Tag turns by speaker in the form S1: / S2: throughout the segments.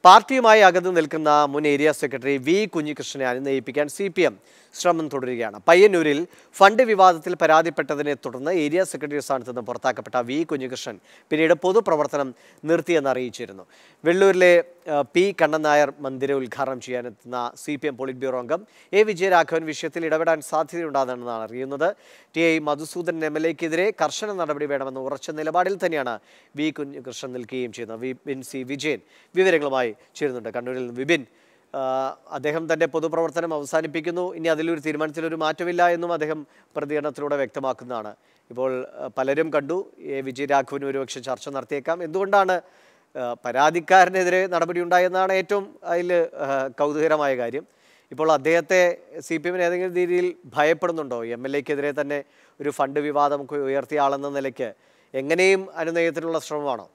S1: പാർട്ടിയുമായി അകന്നു നിൽക്കുന്ന മുൻ ഏരിയ സെക്രട്ടറി വി കുഞ്ഞികൃഷ്ണനെ അനുനയിപ്പിക്കാൻ സി പി എം ശ്രമം തുടരുകയാണ് പയ്യന്നൂരിൽ ഫണ്ട് വിവാദത്തിൽ പരാതിപ്പെട്ടതിനെ തുടർന്ന് ഏരിയ സെക്രട്ടറി സ്ഥാനത്ത് നിന്ന് പുറത്താക്കപ്പെട്ട വി കുഞ്ഞികൃഷ്ണൻ പിന്നീട് പൊതുപ്രവർത്തനം നിർത്തിയെന്ന് അറിയിച്ചിരുന്നു വെള്ളൂരിലെ ആ, പി കണ്ണൻ നായർ മന്ദിരം ഉദ്ഘാടനം ചെയ്യാനെത്തുന്ന C P M polit bureau അംഗം എ വിജയരാഘവൻ വിഷയത്തിൽ ഇടപെടാൻ സാധ്യതയുണ്ടാകുന്നതെന്നാണ് അറിയുന്നത് T I Madhusudan M L എക്കെതിരെ കർശന നടപടി വേണമെന്ന ഉറച്ച നിലപാടിൽ തന്നെയാണ് വി കുഞ്ഞികൃഷ്ണൻ നിൽക്കുകയും ചെയ്യുന്നത് വിപിൻ സി വിജയൻ വിവരങ്ങളുമായി ചേരുന്നുണ്ട് കണ്ണൂരിൽ നിന്ന് വിപിൻ ആ, അദ്ദേഹം തന്റെ പൊതുപ്രവർത്തനം അവസാനിപ്പിക്കുന്നു ഇനി അതിലൊരു തീരുമാനത്തിലൊരു മാറ്റമില്ല എന്നും അദ്ദേഹം പ്രതികരണത്തിലൂടെ വ്യക്തമാക്കുന്നതാണ് ഇപ്പോൾ ആ, പലരും കണ്ടു എ വിജയരാഘവനും ഒരുപക്ഷെ ചർച്ച നടത്തിയേക്കാം എന്തുകൊണ്ടാണ് ആ, പരാതിക്കാരനെതിരെ നടപടി ഉണ്ടായെന്നാണ് ഏറ്റവും അതിൽ കൗതുകരമായ കാര്യം ഇപ്പോൾ അദ്ദേഹത്തെ സി പി എമ്മിന് ഏതെങ്കിലും രീതിയിൽ ഭയപ്പെടുന്നുണ്ടോ എം എൽ എക്കെതിരെ തന്നെ ഒരു ഫണ്ട് വിവാദം ഒക്കെ ഉയർത്തിയ ആളെന്ന നിലയ്ക്ക് എങ്ങനെയും അനുനയത്തിനുള്ള ശ്രമമാണോ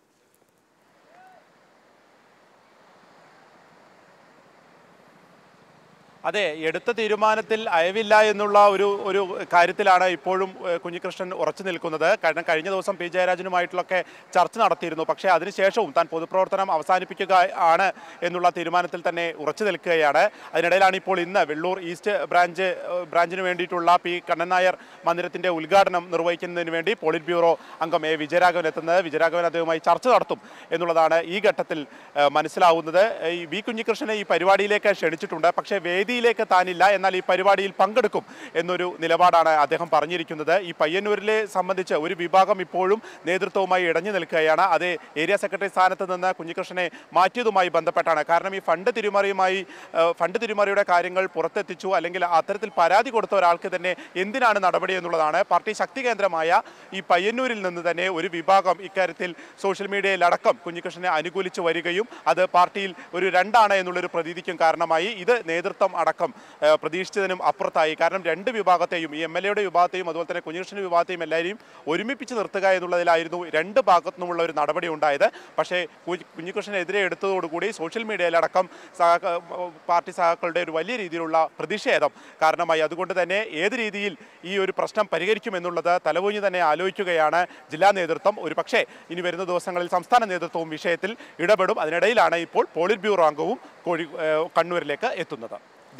S2: അതെ എടുത്ത തീരുമാനത്തിൽ അയവില്ല എന്നുള്ള ഒരു ഒരു കാര്യത്തിലാണ് ഇപ്പോഴും ഏഹ്, കുഞ്ഞികൃഷ്ണൻ ഉറച്ചു നിൽക്കുന്നത് കാരണം കഴിഞ്ഞ ദിവസം പി ജയരാജനുമായിട്ടുള്ളൊക്കെ ചർച്ച നടത്തിയിരുന്നു പക്ഷേ അതിനുശേഷവും താൻ പൊതുപ്രവർത്തനം അവസാനിപ്പിക്കുക ആണ് എന്നുള്ള തീരുമാനത്തിൽ തന്നെ ഉറച്ചു നിൽക്കുകയാണ് അതിനിടയിലാണ് ഇപ്പോൾ ഇന്ന് വെള്ളൂർ ഈസ്റ്റ് ബ്രാഞ്ച് ഏഹ്, ബ്രാഞ്ചിന് വേണ്ടിയിട്ടുള്ള പി കണ്ണൻ നായർ മന്ദിരത്തിന്റെ ഉദ്ഘാടനം നിർവഹിക്കുന്നതിന് വേണ്ടി പോളിറ്റ് ബ്യൂറോ അംഗം എ വിജയരാഘവൻ എത്തുന്നത് വിജയരാഘവൻ അദ്ദേഹവുമായി ചർച്ച നടത്തും എന്നുള്ളതാണ് ഈ ഘട്ടത്തിൽ ഏഹ്, മനസ്സിലാവുന്നത് ഈ വി കുഞ്ഞികൃഷ്ണനെ ഈ പരിപാടിയിലേക്ക് ക്ഷണിച്ചിട്ടുണ്ട് പക്ഷേ വേദിയിലേക്ക് താനില്ല എന്നാൽ ഈ പരിപാടിയിൽ പങ്കെടുക്കും എന്നൊരു നിലപാടാണ് അദ്ദേഹം പറഞ്ഞിരിക്കുന്നത് ഈ പയ്യന്നൂരിലെ സംബന്ധിച്ച് ഒരു വിഭാഗം ഇപ്പോഴും നേതൃത്വവുമായി ഇടഞ്ഞു നിൽക്കുകയാണ് അത് ഏരിയ സെക്രട്ടറി സ്ഥാനത്ത് നിന്ന് കുഞ്ഞികൃഷ്ണനെ മാറ്റിയതുമായി ബന്ധപ്പെട്ടാണ് കാരണം ഈ ഫണ്ട് തിരിമറിയുമായി ഏഹ്, ഫണ്ട് തിരിമറിയുടെ കാര്യങ്ങൾ പുറത്തെത്തിച്ചു അല്ലെങ്കിൽ അത്തരത്തിൽ പരാതി കൊടുത്ത ഒരാൾക്ക് തന്നെ എന്തിനാണ് നടപടി എന്നുള്ളതാണ് പാർട്ടി ശക്തി കേന്ദ്രമായ ഈ പയ്യന്നൂരിൽ നിന്ന് തന്നെ ഒരു വിഭാഗം ഇക്കാര്യത്തിൽ സോഷ്യൽ മീഡിയയിലടക്കം കുഞ്ഞികൃഷ്ണനെ അനുകൂലിച്ച് വരികയും അത് പാർട്ടിയിൽ ഒരു രണ്ടാണ് എന്നുള്ളൊരു പ്രതീതിക്കും കാരണമായി ഇത് നേതൃത്വം അടക്കം ഏഹ്, പ്രതീക്ഷിച്ചതിനും അപ്പുറത്തായി കാരണം രണ്ട് വിഭാഗത്തെയും ഈ എം എൽ എയുടെ വിഭാഗത്തെയും അതുപോലെ തന്നെ കുഞ്ഞികൃഷ്ണൻ വിഭാഗത്തെയും എല്ലാവരെയും ഒരുമിപ്പിച്ച് നിർത്തുക എന്നുള്ളതിലായിരുന്നു രണ്ട് ഭാഗത്തു നിന്നുമുള്ള ഒരു നടപടി ഉണ്ടായത് പക്ഷേ കു- കുഞ്ഞികൃഷ്ണനെതിരെ എടുത്തതോടുകൂടി സോഷ്യൽ മീഡിയയിലടക്കം സഹ- പാർട്ടി സഹാക്കളുടെ ഒരു വലിയ രീതിയിലുള്ള പ്രതിഷേധം കാരണമായി അതുകൊണ്ട് തന്നെ ഏത് രീതിയിൽ ഈ ഒരു പ്രശ്നം പരിഹരിക്കുമെന്നുള്ളത് തലവൂഞ്ഞി തന്നെ ആലോചിക്കുകയാണ് ജില്ലാ നേതൃത്വം ഒരു പക്ഷേ ഇനി വരുന്ന ദിവസങ്ങളിൽ സംസ്ഥാന നേതൃത്വവും വിഷയത്തിൽ ഇടപെടും അതിനിടയിലാണ് ഇപ്പോൾ പോളിറ്റ് ബ്യൂറോ അംഗവും കോഴി ഏഹ് കണ്ണൂരിലേക്ക് എത്തുന്നത്